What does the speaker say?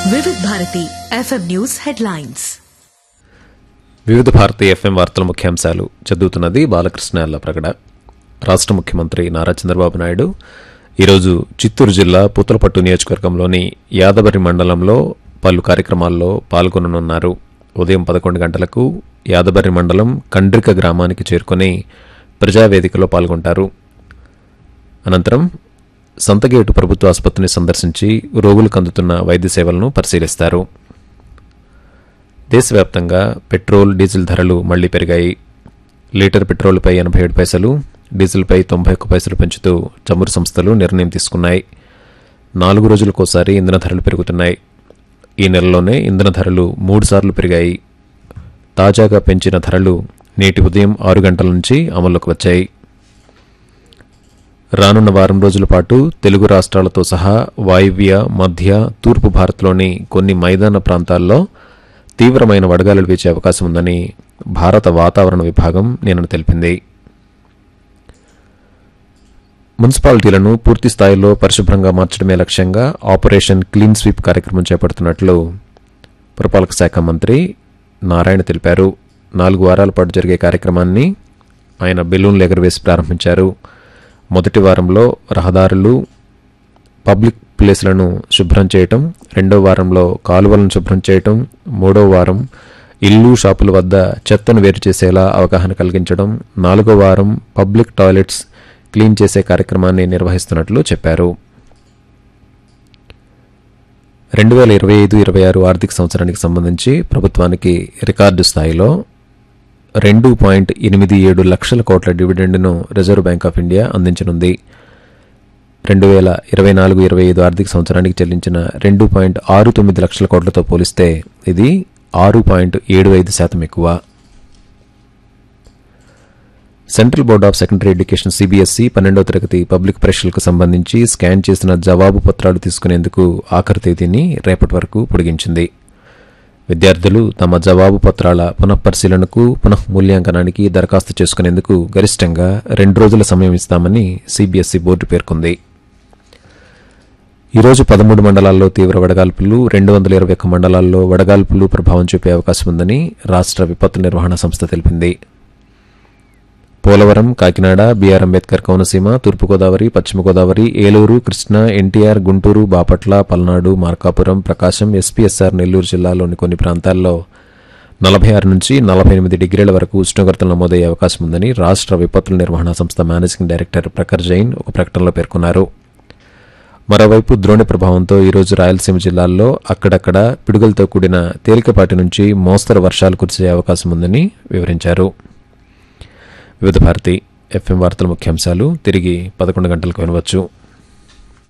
వివిధ Bharati FM news headlines వివిధ Bharati FM వార్తల ముఖ్యాంశాలు చదువుతున్నది బాలకృష్ణ ప్రగడ రాష్ట్ర ముఖ్యమంత్రి నారా చంద్రబాబు నాయుడు ఈరోజు చిత్తూరు జిల్లా పూతలపట్టు నియోజకవర్గంలోని యాదవరి మండలంలో పలు కార్యక్రమాల్లో పాల్గొననున్నారు ఉదయం పదకొండు గంటలకు యాదబరి మండలం కండ్రిక గ్రామానికి చేరుకుని ప్రజావేదికలో పాల్గొంటారు అనంతరం సంతగేటు ప్రభుత్వ ఆసుపత్రిని సందర్శించి రోగులకు అందుతున్న వైద్య సేవలను పరిశీలిస్తారు దేశవ్యాప్తంగా పెట్రోల్ డీజిల్ ధరలు మళ్లీ పెరిగాయి లీటర్ పెట్రోల్పై ఎనభై ఏడు పైసలు డీజిల్పై తొంభై ఒక్క పైసలు పెంచుతూ చమురు సంస్థలు నిర్ణయం తీసుకున్నాయి నాలుగు రోజులకోసారి ఇంధన ధరలు పెరుగుతున్నాయి ఈ నెలలోనే ఇంధన ధరలు మూడుసార్లు పెరిగాయి తాజాగా పెంచిన ధరలు నేటి ఉదయం ఆరు గంటల నుంచి అమల్లోకి వచ్చాయి రానున్న వారం రోజుల పాటు తెలుగు రాష్ట్రాలతో సహా వాయువ్య మధ్య తూర్పు భారత్లోని కొన్ని మైదాన ప్రాంతాల్లో తీవ్రమైన వడగాలులు వీచే అవకాశం ఉందని భారత వాతావరణ విభాగం నిన్న తెలిపింది మున్సిపాలిటీలను పూర్తి స్థాయిలో పరిశుభ్రంగా మార్చడమే లక్ష్యంగా ఆపరేషన్ క్లీన్ స్వీప్ కార్యక్రమం చేపడుతున్నట్లు పురపాలక శాఖ మంత్రి నారాయణ తెలిపారు నాలుగు వారాల పాటు జరిగే కార్యక్రమాన్ని ఆయన బెలూన్లు ఎగరవేసి ప్రారంభించారు మొదటి వారంలో రహదారులు పబ్లిక్ ప్లేస్లను శుభ్రం చేయటం రెండో వారంలో కాలువలను శుభ్రం చేయటం మూడో వారం ఇల్లు షాపుల వద్ద చెత్తను వేరు చేసేలా అవగాహన కలిగించడం నాలుగో వారం పబ్లిక్ టాయిలెట్స్ క్లీన్ చేసే కార్యక్రమాన్ని నిర్వహిస్తున్నట్లు చెప్పారు రెండు వేల ఇరవై ఐదు ఇరవై ఆరు ఆర్థిక సంవత్సరానికి సంబంధించి ప్రభుత్వానికి రికార్డు స్థాయిలో రెండు పాయింట్ ఎనిమిది ఏడు లక్షల కోట్ల డివిడెండ్ను రిజర్వ్ బ్యాంక్ ఆఫ్ ఇండియా అందించనుంది రెండు వేల ఇరవై నాలుగు ఇరవై ఐదు ఆర్థిక సంవత్సరానికి చెల్లించిన రెండు పాయింట్ ఆరు తొమ్మిది లక్షల కోట్లతో పోలిస్తే ఇది ఆరు పాయింట్ ఏడు ఐదు శాతం ఎక్కువ Central Board of Secondary Education CBSE పన్నెండవ తరగతి పబ్లిక్ పరీక్షలకు సంబంధించి స్కాన్ చేసిన జవాబు పత్రాలు తీసుకునేందుకు ఆఖరి తేదీని రేపటి వరకు పొడిగించింది విద్యార్థులు తమ జవాబు పత్రాల పునఃపరిశీలనకు పునఃమూల్యాంకనానికి దరఖాస్తు చేసుకునేందుకు గరిష్టంగా రెండు రోజుల సమయం ఇస్తామని సిబిఎస్ఈ బోర్డు పేర్కొంది ఈరోజు పదమూడు మండలాల్లో తీవ్ర వడగాల్పులు రెండు వందల ఇరవై ఒక్క మండలాల్లో వడగాల్పులు ప్రభావం చూపే అవకాశం ఉందని రాష్ట్ర విపత్తు నిర్వహణ సంస్థ తెలిపింది Polavaram Kakinada BR Ambedkar Konaseema Thurpu Godavari Paschima Godavari Eluru Krishna NTR Guntur Bapatla Palnadu Markapuram Prakasam SPSR Nellore జిల్లాలోని కొన్ని ప్రాంతాల్లో నలభై ఆరు నుంచి నలభై ఎనిమిది డిగ్రీల వరకు ఉష్ణోగ్రతలు నమోదయ్యే అవకాశం ఉందని రాష్ట్ర విపత్తుల నిర్వహణ సంస్థ మేనేజింగ్ డైరెక్టర్ ప్రఖర్ జైన్ ఒక ప్రకటనలో పేర్కొన్నారు మరోవైపు ద్రోణి ప్రభావంతో ఈరోజు రాయలసీమ జిల్లాల్లో అక్కడక్కడ పిడుగులతో కూడిన తేలికపాటి నుంచి మోస్తరు వర్షాలు కురిసే అవకాశం ఉందని వివరించారు వివిధ భారతి ఎఫ్ఎం వార్తల ముఖ్యాంశాలు తిరిగి పదకొండు గంటలకు వినవచ్చు